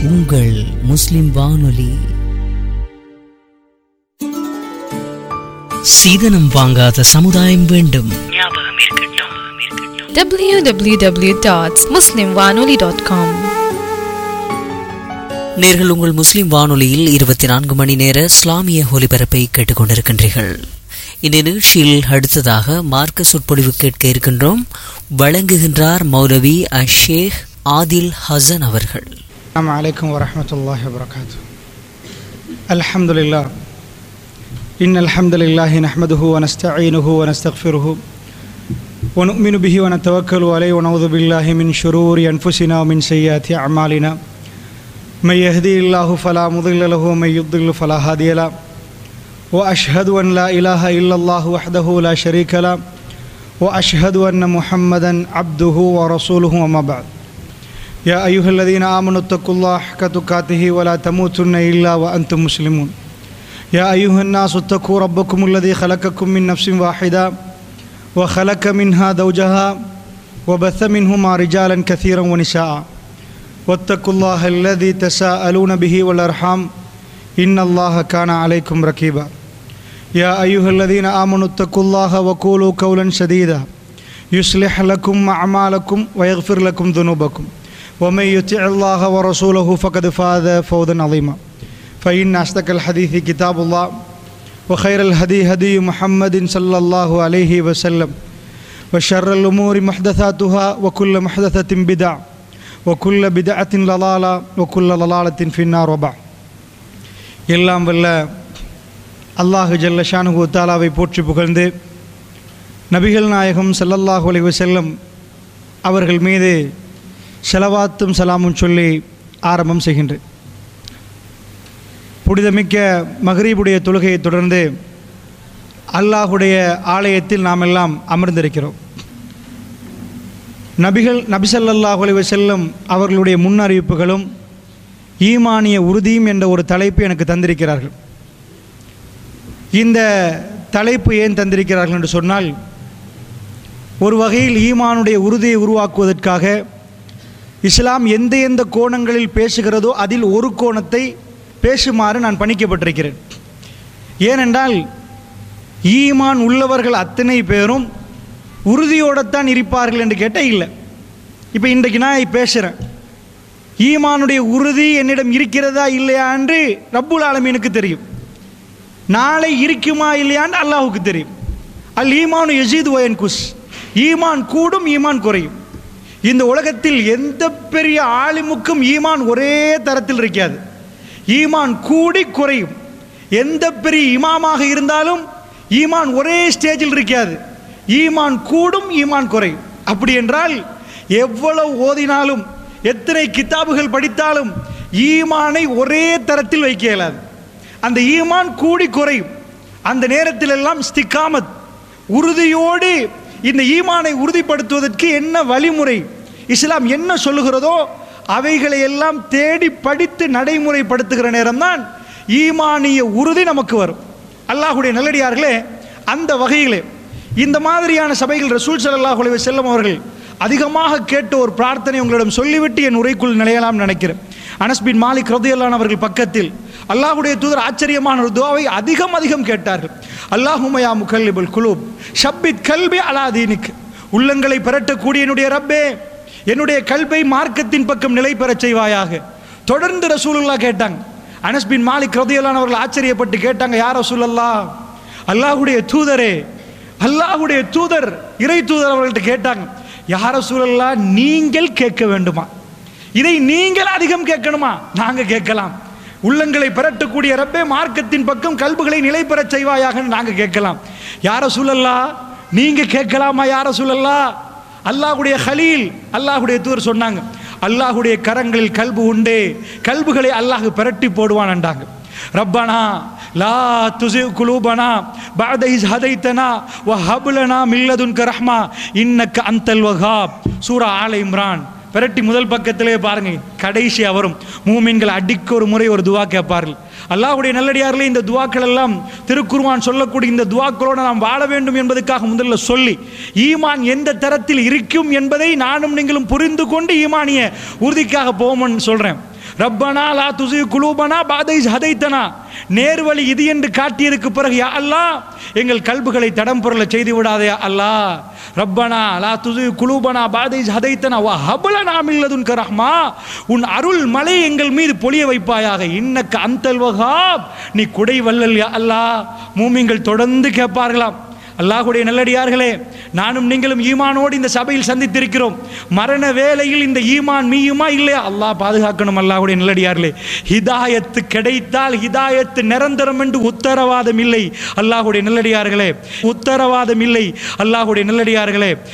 உங்கள் முஸ்லிம் வானொலி சீதனம் வாங்காத சமுதாயம் வேண்டும் www.muslimwanoli.com நேர்கள் உங்கள் முஸ்லிம் வானொலியில் இருபத்தி நான்கு மணி நேர இஸ்லாமிய ஒலிபரப்பை கேட்டுக்கொண்டிருக்கின்றீர்கள் இந்த நிகழ்ச்சியில் அடுத்ததாக மார்க்க சொற்பொழிவு கேட்க இருக்கின்றோம் வழங்குகின்றார் மௌலவி அஷேக் ஆதில் ஹசன் அவர்கள் السلام عليكم ورحمة الله وبركاته الحمد لله إن الحمد لله نحمده ونستعينه ونستغفره ونؤمن به ونتوكل عليه ونعوذ بالله من شرور أنفسنا ومن سيئات أعمالنا من يهدي الله فلا مضل له ومن يضلل فلا هادي له وأشهد أن لا إله إلا الله وحده لا شريك له وأشهد أن محمدا عبده ورسوله وما بعد يا أيها الذين آمنوا اتقوا الله حق تقاته ولا تموتن إلا وأنتم مسلمون يا أيها الناس اتقوا ربكم الذي خلقكم من نفس واحدة وخلق منها زوجها وبث منهما رجالا كثيرا ونساء واتقوا الله الذي تساءلون به والأرحام إن الله كان عليكم رقيبا يا أيها الذين آمنوا اتقوا الله وقولوا قولا سديدا يصلح لكم أعمالكم ويغفر لكم ذنوبكم ومن يطع الله ورسوله فقد فاز فوزا عظيما فإن أصدق الحديث كتاب الله وخير الهدي هدي محمد صلى الله عليه وسلم وشر الأمور محدثاتها وكل محدثة بدع وكل بدعة ضلالة وكل ضلالة في النار وبعد எல்லாம் வல்ல அல்லாஹு ஜல்ல ஷானுகு தாலாவை போற்றி புகழ்ந்து நபிகள் நாயகம் ஸல்லல்லாஹு அலைஹி வஸல்லம் அவர்கள் மீது செலவாத்தும் சலாமும் சொல்லி ஆரம்பம் செய்கின்றேன் புனிதமிக்க மகரீபுடைய தொழுகையை தொடர்ந்து அல்லாஹுடைய ஆலயத்தில் நாம் எல்லாம் அமர்ந்திருக்கிறோம் நபிகள் நபிசல்லாஹு அலைஹி வஸல்லம் அவர்களுடைய முன்னறிவிப்புகளும் ஈமானிய உறுதியும் என்ற ஒரு தலைப்பு எனக்கு தந்திருக்கிறார்கள் இந்த தலைப்பு ஏன் தந்திருக்கிறார்கள் என்று சொன்னால் ஒரு வகையில் ஈமானுடைய உறுதியை உருவாக்குவதற்காக இஸ்லாம் எந்த எந்த கோணங்களில் பேசுகிறதோ அதில் ஒரு கோணத்தை பேசுமாறு நான் பணிக்கப்பட்டிருக்கிறேன் ஏனென்றால் ஈமான் உள்ளவர்கள் அத்தனை பேரும் உறுதியோடத்தான் இருப்பார்கள் என்று கேட்டால் இல்லை இப்போ இன்றைக்கு நான் பேசுகிறேன் ஈமானுடைய உறுதி என்னிடம் இருக்கிறதா இல்லையா என்று ரப்புல் ஆலமீனுக்கு தெரியும் நாளை இருக்குமா இல்லையான்னு அல்லாஹுக்கு தெரியும் அல் ஈமானு யசீது ஒயன் குஸ் ஈமான் கூடும் ஈமான் குறையும் இந்த உலகத்தில் எந்த பெரிய ஆலிமுக்கும் ஈமான் ஒரே தரத்தில் இருக்காது ஈமான் கூடி குறையும் எந்த பெரிய இமாமாக இருந்தாலும் ஈமான் ஒரே ஸ்டேஜில் இருக்காது ஈமான் கூடும் ஈமான் குறையும் அப்படி என்றால் எவ்வளவு ஓதினாலும் எத்தனை கித்தாபுகள் படித்தாலும் ஈமானை ஒரே தரத்தில் வைக்க இயலாது அந்த ஈமான் கூடி குறையும் அந்த நேரத்தில் எல்லாம் ஸ்திகாமத் உறுதியோடு இந்த ஈமானை உறுதிப்படுத்துவதற்கு என்ன வழிமுறை இஸ்லாம் என்ன சொல்லுகிறதோ அவைகளை எல்லாம் தேடி படித்து நடைமுறைப்படுத்துகிற நேரம்தான் ஈமானிய உறுதி நமக்கு வரும் அல்லாஹுடைய நல்லடியார்களே அந்த வகையிலே இந்த மாதிரியான சபைகள் ரசூல் ஸல்லல்லாஹு அலைஹி வஸல்லம் அவர்கள் அதிகமாக கேட்ட ஒரு பிரார்த்தனை உங்களிடம் சொல்லிவிட்டு என் உரைக்குள் நிலையலாம் நினைக்கிறேன் அனஸ் பின் மாலிக் ரதியல்லான் அவர்கள் பக்கத்தில் அல்லாஹ்வுடைய தூதர் ஆச்சரியமான ஒரு துவாவை அதிகம் அதிகம் கேட்டார்கள் அல்லாஹுமயா முகல்லிபுல் குலூப் ஷப்பித் கல்பி அலாதீனிக் உள்ளங்களை பெறட்டக்கூடிய என்னுடைய ரப்பே என்னுடைய கல்வை மார்க்கத்தின் பக்கம் நிலை பெறச் செய்வாயாக தொடர்ந்து ரசூலுல்லா கேட்டாங்க அனஸ் பின் மாலிக் ரதியல்லான் அவர்கள் ஆச்சரியப்பட்டு கேட்டாங்க யார் ரசூலல்லா அல்லாஹ்வுடைய தூதரே அல்லாஹ்வுடைய தூதர் இறை தூதர் அவர்கள்ட்ட கேட்டாங்க யார சூழல்லா நீங்கள் கேட்க வேண்டுமா இதை நீங்கள் அதிகம் கேட்கணுமா நாங்க கேட்கலாம் உள்ளங்களை பெறட்டக்கூடிய ரப்பே மார்க்கத்தின் பக்கம் கல்புகளை நிலை பெறச் செய்வாயாக நாங்க கேட்கலாம் யார சூழல்லா நீங்க கேட்கலாமா யார சூழல்லா அல்லாஹ்வுடைய ஹலீல் அல்லாஹ்வுடைய தூதர் சொன்னாங்க அல்லாஹ்வுடைய கரங்களில் கல்பு உண்டே கல்புகளை அல்லாஹ் பிரட்டி போடுவான்ண்டாங்க ரப்பனா லா துசி குலூபனா பஅத இஸ் ஹதைத்தனா வ ஹப்லனா மில்லதுன்க ரஹ்மா இன்னக்க அந்தல் வஹாப் சூரா ஆல இம்ரான் பிரட்டி முதல் பக்கத்திலே பாருங்க கடைசியா வரும் மூமின்கள் அடிக்க ஒரு முறை ஒரு துவா கேட்பார்கள் அல்லாஹ்வுடைய நல்லடியார்களே இந்த துவாக்கள் எல்லாம் திருக்குர்ஆன் சொல்லக்கூடிய இந்த துவாக்களோடு நாம் வாழ வேண்டும் என்பதற்காக முதல்ல சொல்லி ஈமான் எந்த தரத்தில் இருக்கும் என்பதை நானும் நீங்களும் புரிந்து கொண்டு ஈமானிய உறுதிக்காக போவோம்னு சொல்றேன் ரப்பனா லா துசி குலூபனா பாதை ஹதைத்தனா நேர்வழி இது என்று காட்டியதுக்கு பிறகு யா அல்லாஹ் எங்கள் கல்புகளை தடம் பொருள செய்து விடாதே யா அல்லாஹ் ரப்பனா லா துசி குலூபனா பாதை ஹதைத்தனா வா ஹபலனா மில்லதுன் ரஹ்மா உன் அருள் மலை எங்கள் மீது பொழிய வைப்பாயாக இன்னக்க அந்தல் வகாப் நீ குடை வல்லல் யா அல்லாஹ் மூமிங்கள் தொடர்ந்து கேட்பார்களாம் அல்லாஹுடைய நல்லடியார்களே நானும் நீங்களும் ஈமானோடு இந்த சபையில் சந்தித்திருக்கிறோம் மரண வேளையில் இந்த ஈமான் மீயுமா இல்லையா அல்லாஹ் பாதுகாக்கணும் அல்லாஹுடைய நல்லடியார்களே ஹிதாயத்து கிடைத்தால் ஹிதாயத்து நிரந்தரம் என்று உத்தரவாதம் இல்லை அல்லாஹுடைய நல்லடியார்களே உத்தரவாதம் இல்லை அல்லாஹுடைய நல்லடியார்களே